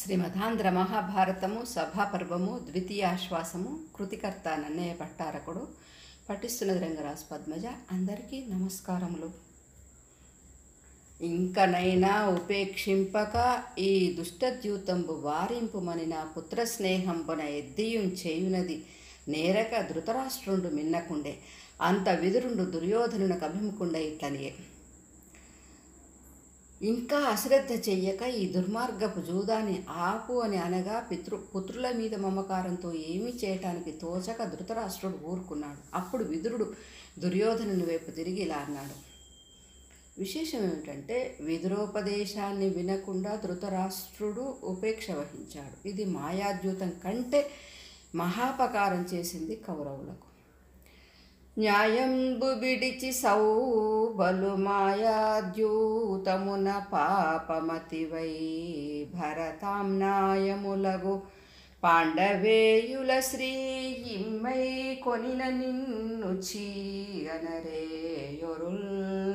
శ్రీమదాంధ్ర మహాభారతము సభాపర్వము ద్వితీయాశ్వాసము కృతికర్త నన్నయ్య పట్టారకుడు పఠిస్తున్నది రంగరాజు పద్మజ అందరికీ నమస్కారములు ఇంకనైనా ఉపేక్షింపక ఈ దుష్టద్యూతంబు వారింపుమని నా పుత్ర స్నేహంబున ఎద్దియుం చేయునది నేరక ధృతరాష్ట్రుండు మిన్నకుండే అంత విదురుండు దుర్యోధనునకు అభిముకుండే ఇట్లనియే ఇంకా అశ్రద్ధ చెయ్యక ఈ దుర్మార్గపు జూదాన్ని ఆపు అని అనగా పితృ పుత్రుల మీద మమకారంతో ఏమీ చేయటానికి తోచక ధృతరాష్ట్రుడు ఊరుకున్నాడు అప్పుడు విదురుడు దుర్యోధనుని వైపు తిరిగి ఇలా అన్నాడు విశేషం ఏమిటంటే విదురోపదేశాన్ని వినకుండా ధృతరాష్ట్రుడు ఉపేక్ష వహించాడు ఇది మాయాద్యూతం కంటే మహాపకారం చేసింది కౌరవులకు న్యాయంబు విడిచి సౌబలు మాయాద్యూతమున పాపమతివై భరతాంనాయములగు పాండవేయుల శ్రీ ఇమ్మై కొనిన నిన్ను చీయనరే యొరుల్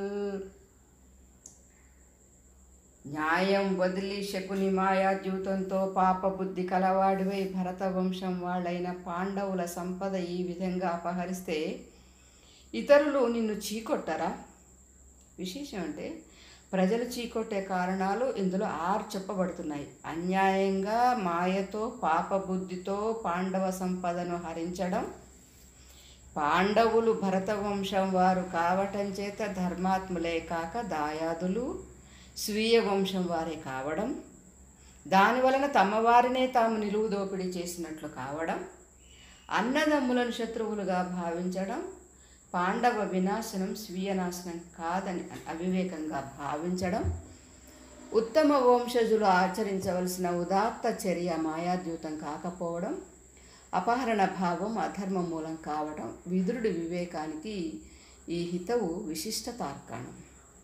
న్యాయం వదిలి శకుని మాయాద్యూతంతో పాపబుద్ధి కలవాడివై భరత వంశం వాళ్ళైన పాండవుల సంపద ఈ విధంగా అపహరిస్తే ఇతరులు నిన్ను చీకొట్టరా విశేషం అంటే ప్రజలు చీకొట్టే కారణాలు ఇందులో ఆరు చెప్పబడుతున్నాయి అన్యాయంగా మాయతో పాపబుద్ధితో పాండవ సంపదను హరించడం పాండవులు భరతవంశం వారు కావటం చేత ధర్మాత్ములే కాక దాయాదులు స్వీయ వంశం వారే కావడం దాని వలన తమ వారినే తాము నిలువు దోపిడీ చేసినట్లు కావడం అన్నదమ్ములను శత్రువులుగా భావించడం పాండవ వినాశనం స్వీయ నాశనం కాదని అవివేకంగా భావించడం ఉత్తమ వంశజులు ఆచరించవలసిన ఉదాత్త చర్య మాయాద్యూతం కాకపోవడం అపహరణ భావం అధర్మ మూలం కావడం విదురుడి వివేకానికి ఈ హితవు విశిష్ట తార్కాణం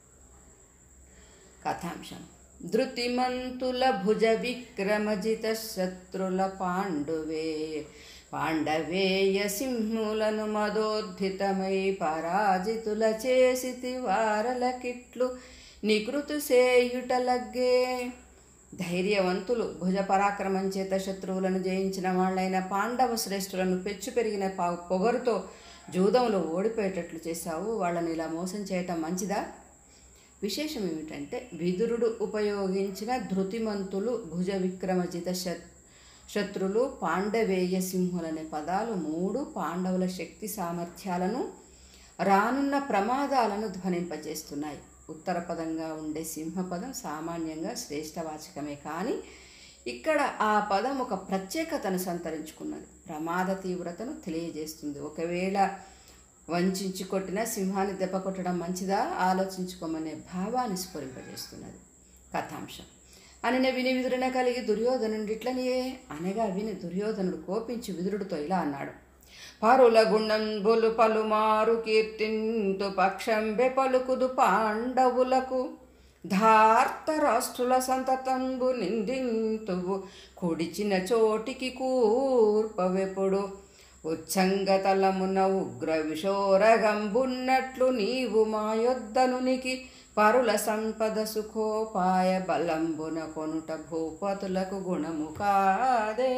కథాంశం ధృతిమంతుల భుజ విక్రమజిత శత్రుల పాండువే పాండవేయ సింహులను మదోద్ధితమై పరాజితుల చేసితి వారలకిట్లు నికృతు సేయుటలగ్గే ధైర్యవంతులు భుజ పరాక్రమం చేత శత్రువులను జయించిన వాళ్ళైన పాండవ శ్రేష్ఠులను పెచ్చు పెరిగిన పా- పొగరుతో జూదంలో ఓడిపోయేటట్లు చేశావు వాళ్ళని ఇలా మోసం చేయటం మంచిదా విశేషం ఏమిటంటే విదురుడు ఉపయోగించిన ధృతిమంతులు భుజ విక్రమజిత శత్ శత్రులు పాండవేయ సింహులనే పదాలు మూడు పాండవుల శక్తి సామర్థ్యాలను రానున్న ప్రమాదాలను ధ్వనింపజేస్తున్నాయి ఉత్తర పదంగా ఉండే సింహపదం సామాన్యంగా శ్రేష్టవాచకమే కానీ ఇక్కడ ఆ పదం ఒక ప్రత్యేకతను సంతరించుకున్నది ప్రమాద తీవ్రతను తెలియజేస్తుంది ఒకవేళ వంచి కొట్టిన సింహాన్ని దెబ్బ కొట్టడం మంచిదా ఆలోచించుకోమనే భావాన్ని స్ఫురింపజేస్తున్నది కథాంశం అనిన విని విదురున కలిగి దుర్యోధనుడి ఇట్లనియే అనగా విని దుర్యోధనుడు కోపించి విదురుడితో ఇలా అన్నాడు పరుల గుణంబులు పలుమారు కీర్తింతు పక్షంబె పలుకుదు పాండవులకు ధార్త రాష్ట్రుల సంతతంబు నిందింతువు కుడిచిన చోటికి కూర్పవెప్పుడు ఉచ్చంగతలమున ఉగ్ర విశోరగంబున్నట్లు నీవు మా యొద్దనునికి పరుల సంపద సుఖోపాయ బలంబున కొనుట భూపతులకు గుణము కాదే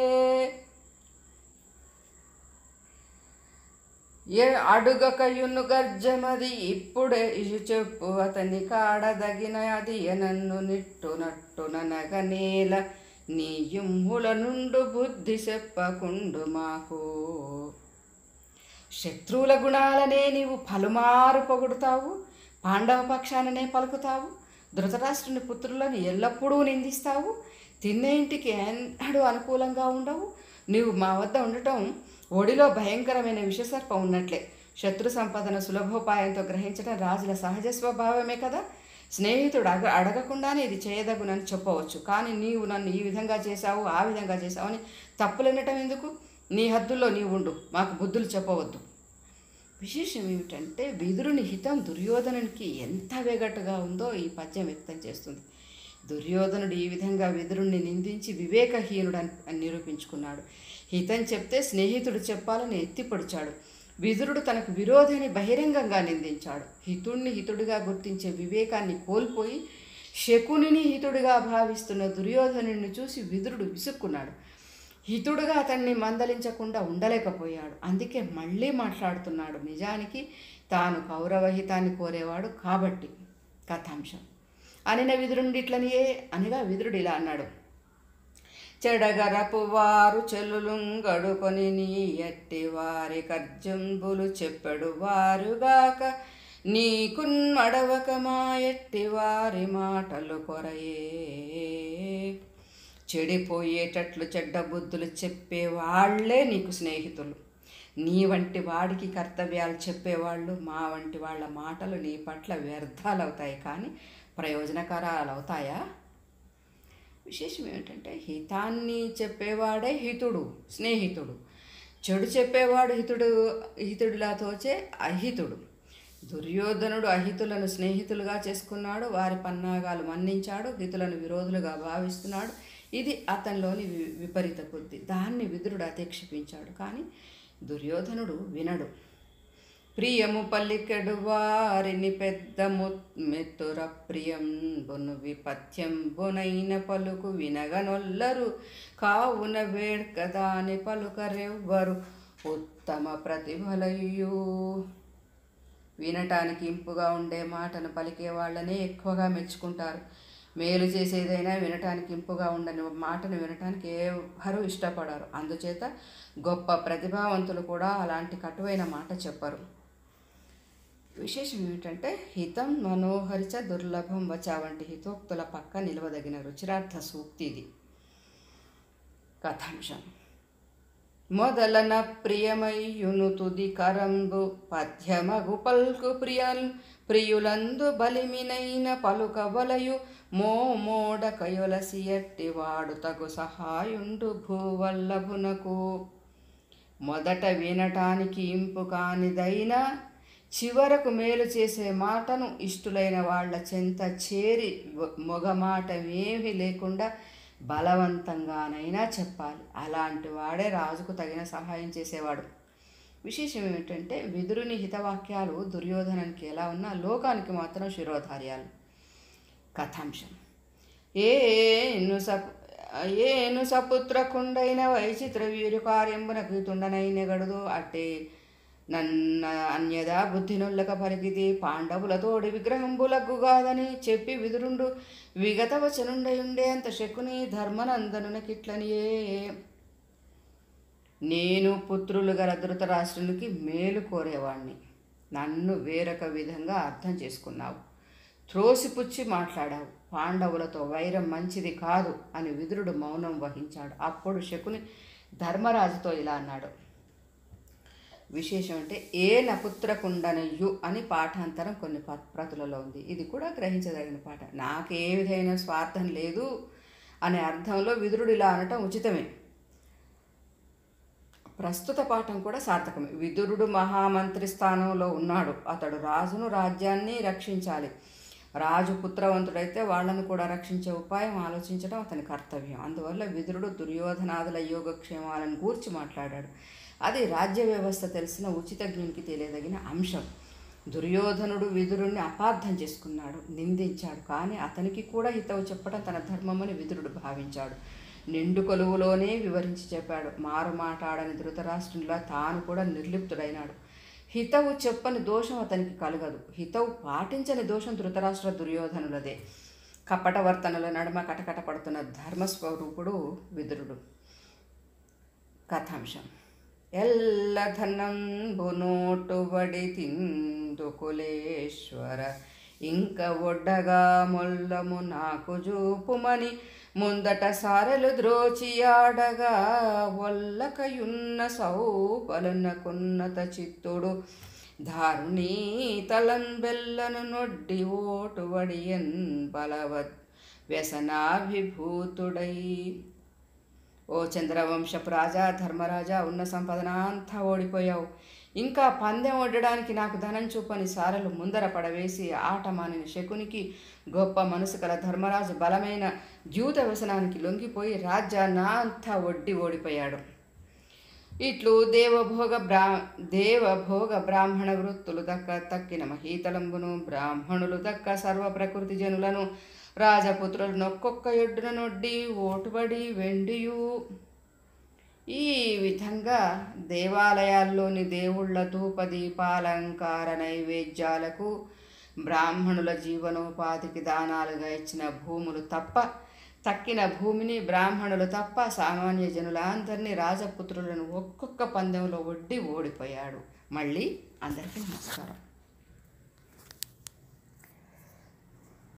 ఏ అడుగకయును గర్జమది ఇప్పుడే ఇషు చెప్పు అతని కాడదగిన అది నన్ను నిట్టునట్టున నగనేల నీ యుమ్ముల నుండు బుద్ధి చెప్పకుండు మాకు శత్రువుల గుణాలనే నీవు పలుమారు పొగుడుతావు పాండవ పక్షాననే పలుకుతావు ధృతరాష్ట్రుని పుత్రులను ఎల్లప్పుడూ నిందిస్తావు తిన్నే ఇంటికి ఎన్నడూ అనుకూలంగా ఉండవు నీవు మా వద్ద ఉండటం ఒడిలో భయంకరమైన విషసర్పం ఉన్నట్లే శత్రు సంపదను సులభోపాయంతో గ్రహించడం రాజుల సహజ స్వభావమే కదా స్నేహితుడు అడగ అడగకుండానే ఇది చేయదగునని చెప్పవచ్చు కానీ నీవు నన్ను ఈ విధంగా చేశావు ఆ విధంగా చేశావు అని తప్పులనటం ఎందుకు నీ హద్దుల్లో నీవు ఉండు మాకు బుద్ధులు చెప్పవద్దు విశేషం ఏమిటంటే విదురుని హితం దుర్యోధనునికి ఎంత వెగట్టుగా ఉందో ఈ పద్యం వ్యక్తం చేస్తుంది దుర్యోధనుడు ఈ విధంగా విదురుణ్ణి నిందించి వివేకహీనుడు అని అని నిరూపించుకున్నాడు హితం చెప్తే స్నేహితుడు చెప్పాలని ఎత్తిపొడిచాడు విదురుడు తనకు విరోధిని బహిరంగంగా నిందించాడు హితుణ్ణి హితుడిగా గుర్తించే వివేకాన్ని కోల్పోయి శకునిని హితుడిగా భావిస్తున్న దుర్యోధనుడిని చూసి విదురుడు విసుక్కున్నాడు హితుడుగా అతన్ని మందలించకుండా ఉండలేకపోయాడు అందుకే మళ్ళీ మాట్లాడుతున్నాడు నిజానికి తాను కౌరవహితాన్ని కోరేవాడు కాబట్టి కథాంశం అనిన విదురుండి ఇట్లనియే అనగా విదురుడు ఇలా అన్నాడు చెడగరపు వారు చెల్లులుంగడుకొని నీ ఎట్టి వారి కర్జంబులు చెప్పెడు వారుగాక నీకున్మడవక మా ఎట్టి వారి మాటలు కొరయే చెడిపోయేటట్లు చెడ్డ బుద్ధులు చెప్పే వాళ్ళే నీకు స్నేహితులు నీ వంటి వాడికి కర్తవ్యాలు చెప్పేవాళ్ళు మా వంటి వాళ్ళ మాటలు నీ పట్ల వ్యర్థాలు అవుతాయి కానీ ప్రయోజనకరాలు అవుతాయా విశేషం ఏమిటంటే హితాన్ని చెప్పేవాడే హితుడు స్నేహితుడు చెడు చెప్పేవాడు హితుడు హితుడిలా తోచే అహితుడు దుర్యోధనుడు అహితులను స్నేహితులుగా చేసుకున్నాడు వారి పన్నాగాలు మన్నించాడు హితులను విరోధులుగా భావిస్తున్నాడు ఇది అతనిలోని వి- విపరీత బుద్ధి దాన్ని విదురుడు అతిక్షేపించాడు కానీ దుర్యోధనుడు వినడు ప్రియము పల్లికెడు వారిని పెద్ద మెత్తుర ప్రియం బొను విపథ్యం బొనైన పలుకు వినగనొల్లరు కావున వేడ్కదాని పలుకరెవ్వరు ఉత్తమ ప్రతిభలయ్యూ వినటానికి ఇంపుగా ఉండే మాటను పలికే వాళ్ళనే ఎక్కువగా మెచ్చుకుంటారు మేలు చేసేదైనా వినటానికి ఇంపుగా ఉండని మాటను వినటానికి ఎవరు ఇష్టపడరు అందుచేత గొప్ప ప్రతిభావంతులు కూడా అలాంటి కటువైన మాట చెప్పరు విశేషం ఏమిటంటే హితం మనోహరిచ దుర్లభం వచ వంటి హితోక్తుల పక్క నిలవదగిన రుచిరార్థ సూక్తి ఇది కథాంశం మొదలన ప్రియమయ్యును తుది కరంబు పద్యమగు పల్కు ప్రియల్ ప్రియులందు బలిమినైన పలుక వలయు మో మోడ కయొలసి ఎట్టి వాడు తగు సహాయుండు భూవల్లభునకు మొదట వినటానికి ఇంపు కానిదైనా చివరకు మేలు చేసే మాటను ఇష్టులైన వాళ్ళ చెంత చేరి వ- మొగమాట ఏమీ లేకుండా బలవంతంగానైనా చెప్పాలి అలాంటి వాడే రాజుకు తగిన సహాయం చేసేవాడు విశేషం ఏమిటంటే విదురుని హితవాక్యాలు దుర్యోధనానికి ఎలా ఉన్నా లోకానికి మాత్రం శిరోధార్యాలు కథాంశం ఏను సప్ ఏను సపుత్రకుండైన వైచిత్ర వీరు కార్యంబునకు తుండనైనగడుదు అట్టే నన్న అన్యదా బుద్ధినుల్లక పలికిది పాండవులతోడి విగ్రహంబులగ్గుగాదని చెప్పి విదురుండు విగత వచనుండై ఉండే అంత శకుని ధర్మనందనునకిట్లనియే నేను పుత్రులు గల ధృతరాష్ట్రునికి మేలు కోరేవాణ్ణి నన్ను వేరొక విధంగా అర్థం చేసుకున్నావు త్రోసిపుచ్చి మాట్లాడావు పాండవులతో వైరం మంచిది కాదు అని విదురుడు మౌనం వహించాడు అప్పుడు శకుని ధర్మరాజుతో ఇలా అన్నాడు విశేషం అంటే ఏ నపుత్రకుండనయు అని పాఠాంతరం కొన్ని ప- ప్రతులలో ఉంది ఇది కూడా గ్రహించదగిన పాట నాకు ఏ విధమైన స్వార్థం లేదు అనే అర్థంలో విదురుడు ఇలా అనటం ఉచితమే ప్రస్తుత పాఠం కూడా సార్థకమే విదురుడు మహామంత్రి స్థానంలో ఉన్నాడు అతడు రాజును రాజ్యాన్ని రక్షించాలి రాజు పుత్రవంతుడైతే వాళ్ళను కూడా రక్షించే ఉపాయం ఆలోచించడం అతని కర్తవ్యం అందువల్ల విదురుడు దుర్యోధనాదుల యోగక్షేమాలను గూర్చి మాట్లాడాడు అది రాజ్య వ్యవస్థ తెలిసిన ఉచితజ్ఞునికి తెలియదగిన అంశం దుర్యోధనుడు విదురుణ్ణి అపార్థం చేసుకున్నాడు నిందించాడు కానీ అతనికి కూడా హితవు చెప్పడం తన ధర్మమని విదురుడు భావించాడు నిండు కొలువులోనే వివరించి చెప్పాడు మారు మాట్లాడని ధృతరాష్ట్రునిలా తాను కూడా నిర్లిప్తుడైనాడు హితవు చెప్పని దోషం అతనికి కలగదు హితవు పాటించని దోషం ధృతరాష్ట్ర దుర్యోధనులదే కపటవర్తనల నడుమ కటకట పడుతున్న ధర్మస్వరూపుడు విదురుడు కథాంశం ఎల్ల ధనంబు నోటుబడి తిందుకులేశ్వర ఇంక ఒడ్డగా మొల్లము నాకు చూపుమని ముందట సారెలు ద్రోచియాడగా ఒల్లకయున్న సౌపలనకున్నత చిత్తుడు దారుణీ తలంబెల్లను నొడ్డి ఓటు వడియన్ బలవద్ వ్యసనాభిభూతుడై ఓ చంద్రవంశపు రాజా ధర్మరాజా ఉన్న సంపదన అంతా ఓడిపోయావు ఇంకా పందెం ఒడ్డడానికి నాకు ధనం చూపని సారలు ముందర పడవేసి ఆట మానిన శకునికి గొప్ప మనసు కల ధర్మరాజు బలమైన ద్యూత వ్యసనానికి లొంగిపోయి రాజ్యాన్న అంతా ఒడ్డి ఓడిపోయాడు ఇట్లు దేవభోగ బ్రా దేవభోగ బ్రాహ్మణ వృత్తులు దక్క తక్కిన మహీతలంబును బ్రాహ్మణులు దక్క సర్వ ప్రకృతి జనులను రాజపుత్రులను ఒక్కొక్క ఎడ్డున నొడ్డి ఓటుబడి వెండియు ఈ విధంగా దేవాలయాల్లోని దేవుళ్ళ ధూపదీపాలంకార నైవేద్యాలకు బ్రాహ్మణుల జీవనోపాధికి దానాలుగా ఇచ్చిన భూములు తప్ప తక్కిన భూమిని బ్రాహ్మణులు తప్ప సామాన్య జనులందరినీ రాజపుత్రులను ఒక్కొక్క పందెంలో ఒడ్డి ఓడిపోయాడు మళ్ళీ అందరికీ నమస్కారం